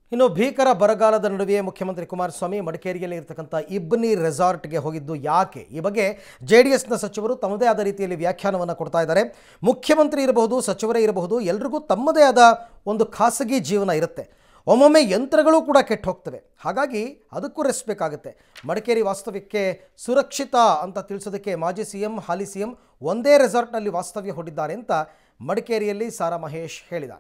ಇನ್ನು ಭೀಕರ ಬರಗಾಲದ ನಡುವೆ ಮುಖ್ಯಮಂತ್ರಿ ಕುಮಾರಸ್ವಾಮಿ ಮಡಿಕೇರಿಯಲ್ಲಿ ಇರತಕ್ಕಂಥ ಇಬ್ಬನಿ ರೆಸಾರ್ಟ್ಗೆ ಹೋಗಿದ್ದು ಯಾಕೆ ಈ ಬಗ್ಗೆ ಜೆ ಡಿ ಎಸ್ನ ಸಚಿವರು ತಮ್ಮದೇ ಆದ ರೀತಿಯಲ್ಲಿ ವ್ಯಾಖ್ಯಾನವನ್ನು ಕೊಡ್ತಾ ಇದ್ದಾರೆ ಮುಖ್ಯಮಂತ್ರಿ ಇರಬಹುದು ಸಚಿವರೇ ಇರಬಹುದು ಎಲ್ರಿಗೂ ತಮ್ಮದೇ ಆದ ಒಂದು ಖಾಸಗಿ ಜೀವನ ಇರುತ್ತೆ ಒಮ್ಮೊಮ್ಮೆ ಯಂತ್ರಗಳು ಕೂಡ ಕೆಟ್ಟು ಹೋಗ್ತವೆ ಹಾಗಾಗಿ ಅದಕ್ಕೂ ರೆಸ್ಟ್ ಬೇಕಾಗುತ್ತೆ ಮಡಿಕೇರಿ ವಾಸ್ತವ್ಯಕ್ಕೆ ಸುರಕ್ಷಿತ ಅಂತ ತಿಳಿಸೋದಕ್ಕೆ ಮಾಜಿ ಸಿ ಎಂ ಹಾಲಿ ಸಿ ಎಂ ಒಂದೇ ರೆಸಾರ್ಟ್ನಲ್ಲಿ ವಾಸ್ತವ್ಯ ಹೂಡಿದ್ದಾರೆ ಅಂತ ಮಡಿಕೇರಿಯಲ್ಲಿ ಸಾರಾ ಮಹೇಶ್ ಹೇಳಿದ್ದಾರೆ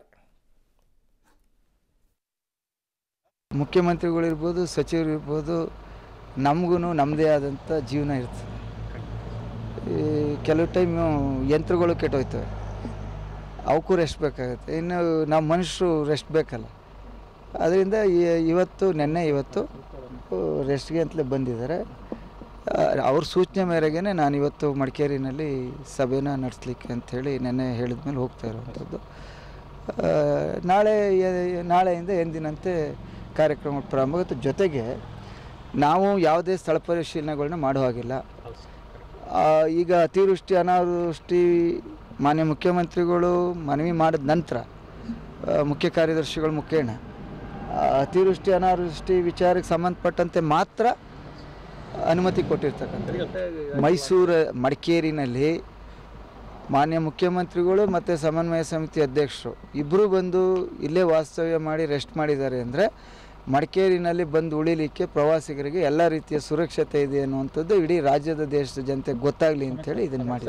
ಮುಖ್ಯಮಂತ್ರಿಗಳಿರ್ಬೋದು ಸಚಿವರಿರ್ಬೋದು ನಮಗೂ ನಮ್ಮದೇ ಆದಂಥ ಜೀವನ ಇರ್ತದೆ ಈ ಕೆಲವು ಟೈಮು ಯಂತ್ರಗಳು ಕೆಟ್ಟೋಯ್ತವೆ ಅವಕ್ಕೂ ರೆಸ್ಟ್ ಬೇಕಾಗುತ್ತೆ ಇನ್ನು ನಾವು ಮನುಷ್ಯರು ರೆಸ್ಟ್ ಬೇಕಲ್ಲ ಅದರಿಂದ ಈ- ಇವತ್ತು ನೆನ್ನೆ ಇವತ್ತು ರೆಸ್ಟ್ಗೆ ಅಂತಲೇ ಬಂದಿದ್ದಾರೆ ಆ, ಅವ್ರ ಸೂಚನೆ ಮೇರೆಗೆ ನಾನು ಇವತ್ತು ಮಡಿಕೇರಿನಲ್ಲಿ ಸಭೆನ ನಡೆಸ್ಲಿಕ್ಕೆ ಅಂಥೇಳಿ ನೆನ್ನೆ ಹೇಳಿದ ಮೇಲೆ ಹೋಗ್ತಾ ಇರುವಂಥದ್ದು ಆ, ನಾಳೆ ಎ- ನಾಳೆಯಿಂದ ಎಂದಿನಂತೆ ಕಾರ್ಯಕ್ರಮ ಪ್ರಾರಂಭ ಆಗುತ್ತೆ ಜೊತೆಗೆ ನಾವು ಯಾವುದೇ ಸ್ಥಳ ಪರಿಶೀಲನೆಗಳನ್ನ ಮಾಡೋ ಹಾಗಿಲ್ಲ ಆ, ಈಗ ಅತಿವೃಷ್ಟಿ ಅನಾವೃಷ್ಟಿ ಮಾನ್ಯ ಮುಖ್ಯಮಂತ್ರಿಗಳು ಮನವಿ ಮಾಡಿದ ನಂತರ ಆ, ಮುಖ್ಯ ಕಾರ್ಯದರ್ಶಿಗಳ ಮುಖೇನ ಆ, ಅತಿವೃಷ್ಟಿ ಅನಾವೃಷ್ಟಿ ವಿಚಾರಕ್ಕೆ ಸಂಬಂಧಪಟ್ಟಂತೆ ಮಾತ್ರ ಅನುಮತಿ ಕೊಟ್ಟಿರ್ತಕ್ಕಂಥ ಮೈಸೂರು ಮಡಿಕೇರಿನಲ್ಲಿ ಮಾನ್ಯ ಮುಖ್ಯಮಂತ್ರಿಗಳು ಮತ್ತು ಸಮನ್ವಯ ಸಮಿತಿ ಅಧ್ಯಕ್ಷರು ಇಬ್ಬರು ಬಂದು ಇಲ್ಲೇ ವಾಸ್ತವ್ಯ ಮಾಡಿ ರೆಸ್ಟ್ ಮಾಡಿದ್ದಾರೆ ಅಂದರೆ ಮಡಿಕೇರಿನಲ್ಲಿ ಬಂದು ಉಳಿಲಿಕ್ಕೆ ಪ್ರವಾಸಿಗರಿಗೆ ಎಲ್ಲ ರೀತಿಯ ಸುರಕ್ಷತೆ ಇದೆ ಅನ್ನುವಂಥದ್ದು ಇಡೀ ರಾಜ್ಯದ ದೇಶದ ಜನತೆಗೆ ಗೊತ್ತಾಗಲಿ ಅಂತೇಳಿ ಇದನ್ನು ಮಾಡಿದ್ದಾರೆ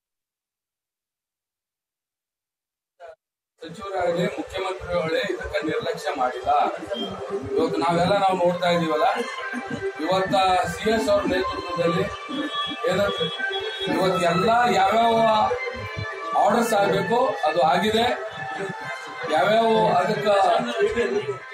ಸಚಿವರಾಗಲಿ ಮುಖ್ಯಮಂತ್ರಿಗಳೇ ಇದಕ್ಕೆ ನಿರ್ಲಕ್ಷ್ಯ ಮಾಡಿಲ್ಲ ಇವತ್ತು ನಾವೆಲ್ಲ ನಾವು ನೋಡ್ತಾ ಇದೀವಲ್ಲ ಇವತ್ತ ಸಿ ಎಸ್ ಅವ್ರ ನೇತೃತ್ವದಲ್ಲಿ ಏನಂದ್ರೆ ಇವತ್ತು ಎಲ್ಲ ಯಾವ್ಯಾವ ಆರ್ಡರ್ಸ್ ಆಗಬೇಕು ಅದು ಆಗಿದೆ ಯಾವ್ಯಾವ ಅದಕ್ಕೆ